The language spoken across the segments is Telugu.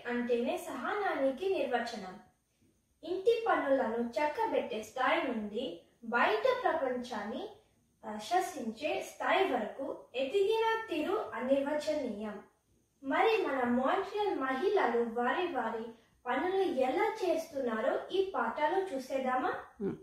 అంటేనే సహనానికి నిర్వచనం ఇంటి పనులను చక్కబెట్టే స్థాయి నుండి బయట ప్రపంచాన్ని ఆ, శాసించే స్థాయి వరకు ఎదిగిన తీరు అనిర్వచనీయం మరి మన మాంట్రియల్ మహిళలు వారి వారి పనులు ఎలా చేస్తున్నారో ఈ పాఠాలు చూసేద్దామా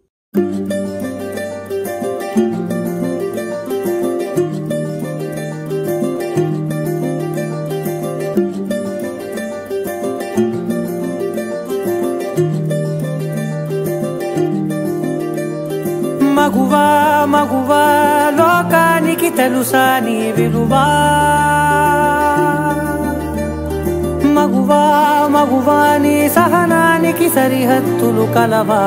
మగువా మగువా లోకానికి తెలుసా నీ విలువా మగువా మగువా నీ సహనానికి సరిహద్దులు కలవా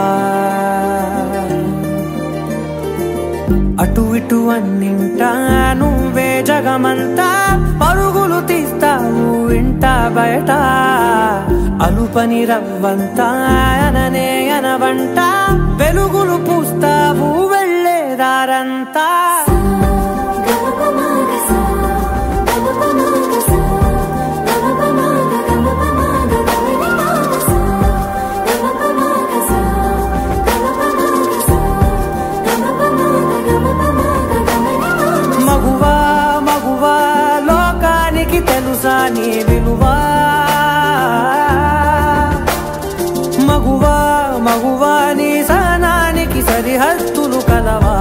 అటు ఇటు అన్నింటా నువ్వే జగమంతా పరుగులు తీస్తావు ఇంట బయట అలుపని రవ్వంతా అననే అనవంట వెలుగులు పూస్తావు వెళ్ళేదారంతా మగువా మగువా లోకానికి తెలుసా నీ విలువా మగువా మగువా నీ సహనానికి సరిహద్దులు కలవా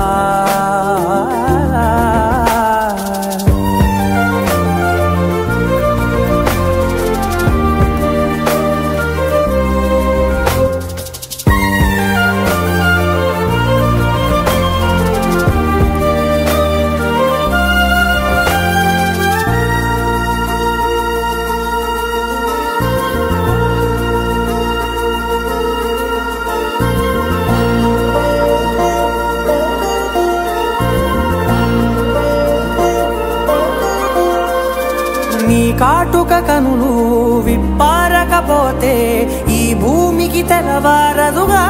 నీ కాటుక కనులు విప్పారకపోతే ఈ భూమికి తెలవారదుగా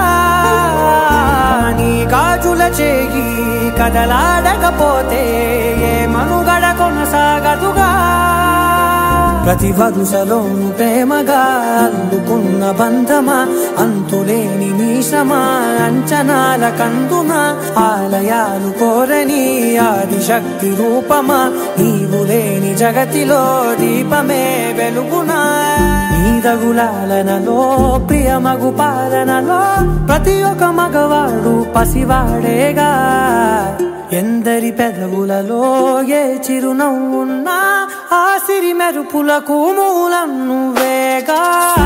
నీ గాజుల చేయి కదలాడకపోతే ఏ మనుగడ కొనసాగదుగా ప్రతి వరుసలోను ప్రేమగా అల్లుకున్న బంధమా అంతులేని నీశమా అంచనాల కందున ఆలయాలు కోరని ఆదిశక్తి రూపమా నీవు లేని జగతిలో దీపమే వెలుగునా నీదగులాలనలో ప్రియమగు పాలనలో ప్రతి ఒక్క మగవాడు పసివాడేగా ఎందరి పెదవులలో ఏ చిరునవ్వున్నా ఆ సిరి మెరుపులకు మూలం నువ్వేగా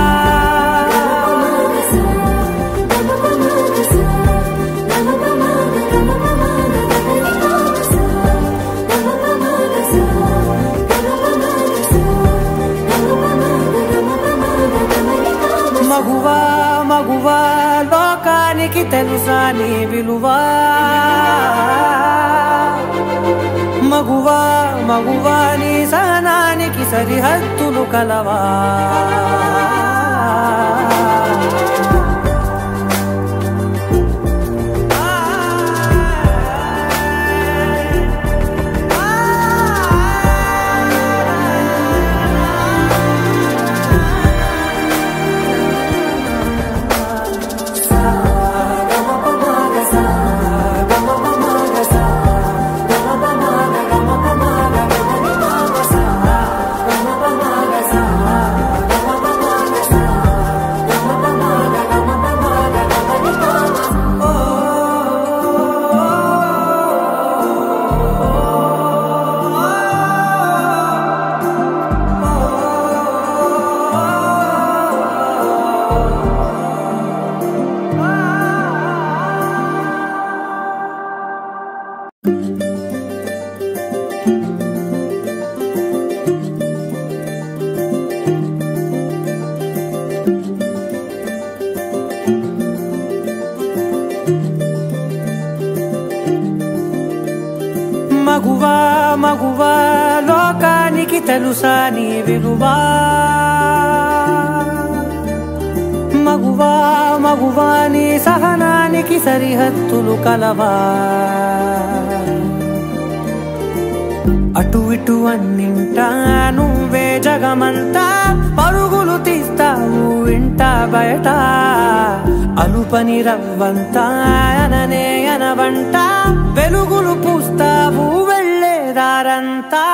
మగువా మగువా లోకానికి తెలుసా నీ విలువా మగువా మగువా నీ సహనానికి సరిహద్దులు కలవా మగువా మగువా లోకానికి తెలుసా నీ విలువా మగువా మగువా నీ సహనానికి సరిహద్దులు కలవా అటు ఇటు అన్నింటా నువ్వే జగమంతా పరుగులు తీస్తా బయట అలుపని రవ్వంతా అననే అనవంట వెలుగులు పూస్తావు వెళ్ళేదారంతా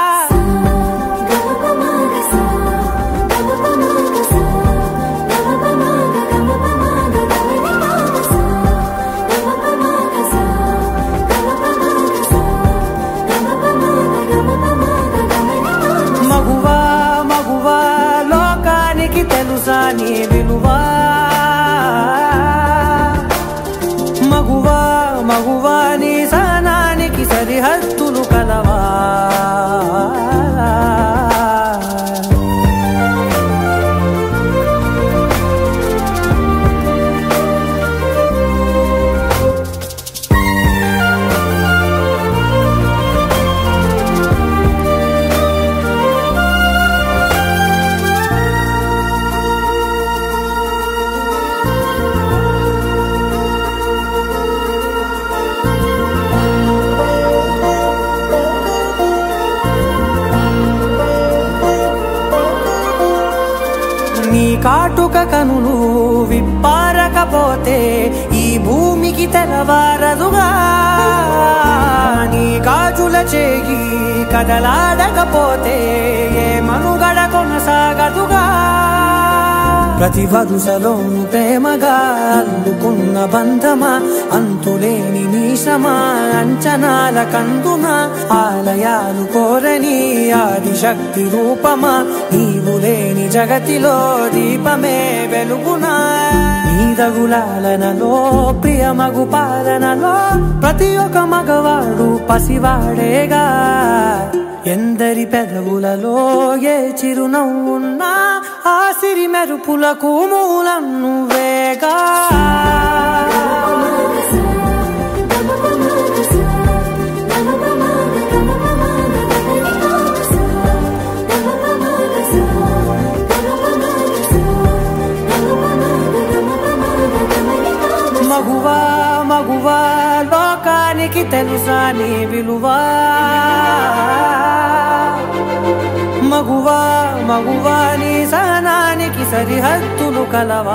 మగువా మగువా లోకానికి తెలుసా నీ విలువా మగువా మగువా నీ సహనానికి సరిహద్దులు కలవా నీ కాటుక కనులు విప్పారకపోతే ఈ భూమికి తెలవారదుగా నీ గాజుల చేయి కదలాడకపోతే ఏ మనుగడ కొనసాగదుగా ప్రతి వరుసలోను ప్రేమగా అల్లుకున్న బంధమా అంతులేని నీశమా అంచనాల కందున ఆలయాలు కోరని ఆదిశక్తి రూపమా నీవు లేని జగతిలో దీపమే వెలుగునా నీదగులాలనలో ప్రియమగు పాలనలో ప్రతి ఒక్క మగవాడు పసివాడేగా ఎందరి పెదవులలో ఏ చిరునవ్వున్నా ఆ సిరి మెరుపులకు మూలం నువ్వేగా మగువా మగువా లోకానికి తెలుసా నీ విలువా మగువా మగువా నీ సహనానికి సరిహద్దులు కలవా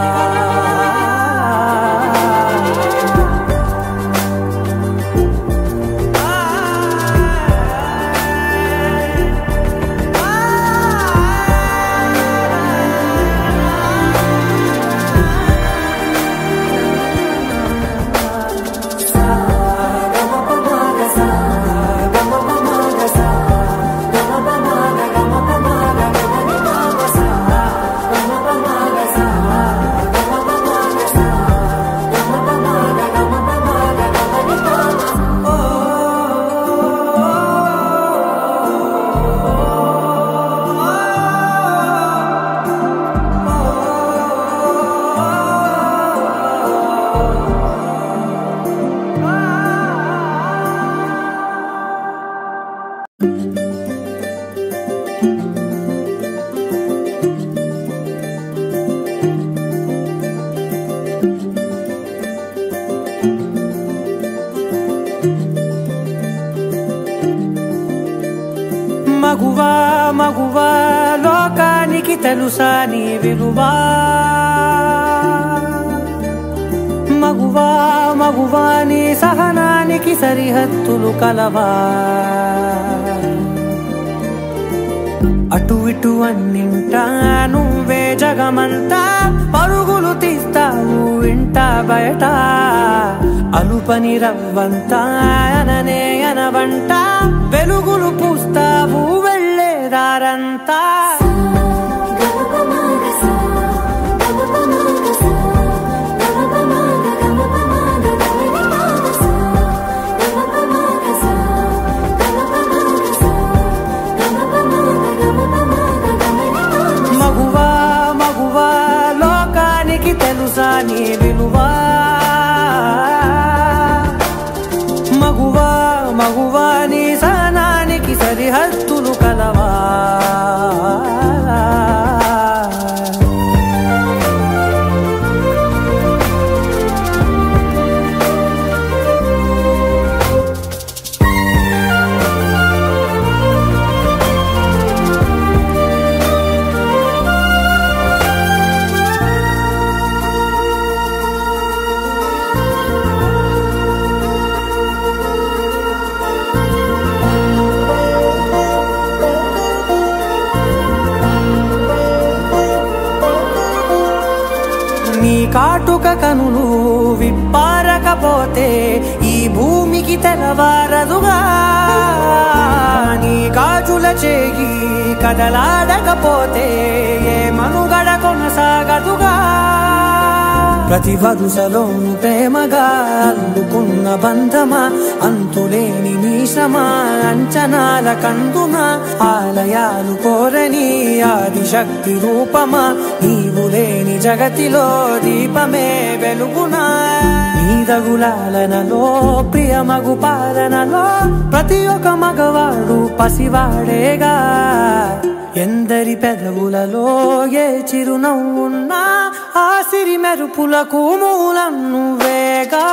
మగువా మగువా లోకానికి తెలుసా నీ విలువా మగువా మగువా నీ సహనానికి సరిహద్దులు కలవా అటు ఇటు అన్నింటా నువ్వే జగమంతా పరుగులు తీస్తావు ఇంట బయట అలుపని రవ్వంతా అననే అనవంట వెలుగులు పూస్తావు వెళ్ళేదారంతా మగువా మగువా లోకానికి తెలుసా నీ విలువా మగువా మగువా నీ సహనానికి సరిహద్దులు కలవా కాటుక కనులు విప్పారకపోతే ఈ భూమికి తెలవారదుగా నీ గాజుల చేయి కదలాడకపోతే ఏ మనుగడ కొనసాగదుగా ప్రతి వరుసలోను ప్రేమగా అల్లుకున్న బంధమా అంతులేని నీశమా అంచనాల కందున ఆలయాలు కోరని ఆదిశక్తి రూపమా నీవు లేని జగతిలో దీపమే వెలుగునా నీదగులాలనలో ప్రియమగు పాలనలో ప్రతి ఒక్క మగవాడు పసివాడేగా ఎందరి పెదవులలో ఏ చిరునవ్వున్నా ఆ సిరి మెరుపులకు మూలం నువ్వేగా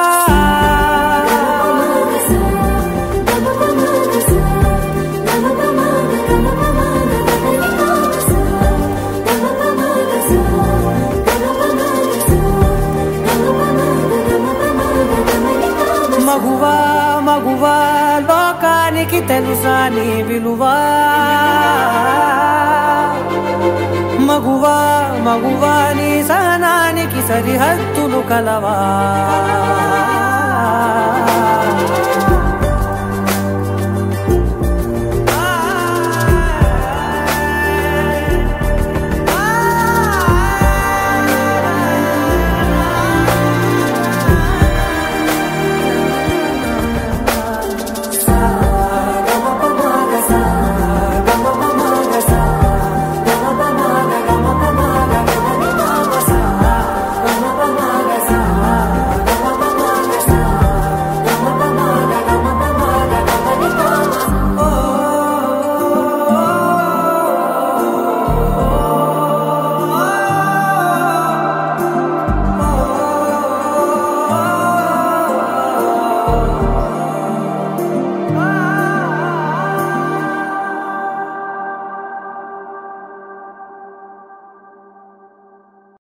మగువా మగువా లోకానికి తెలుసా నీ విలువా మగువా మగువా నీ సహనానికి సరిహద్దులు కలవా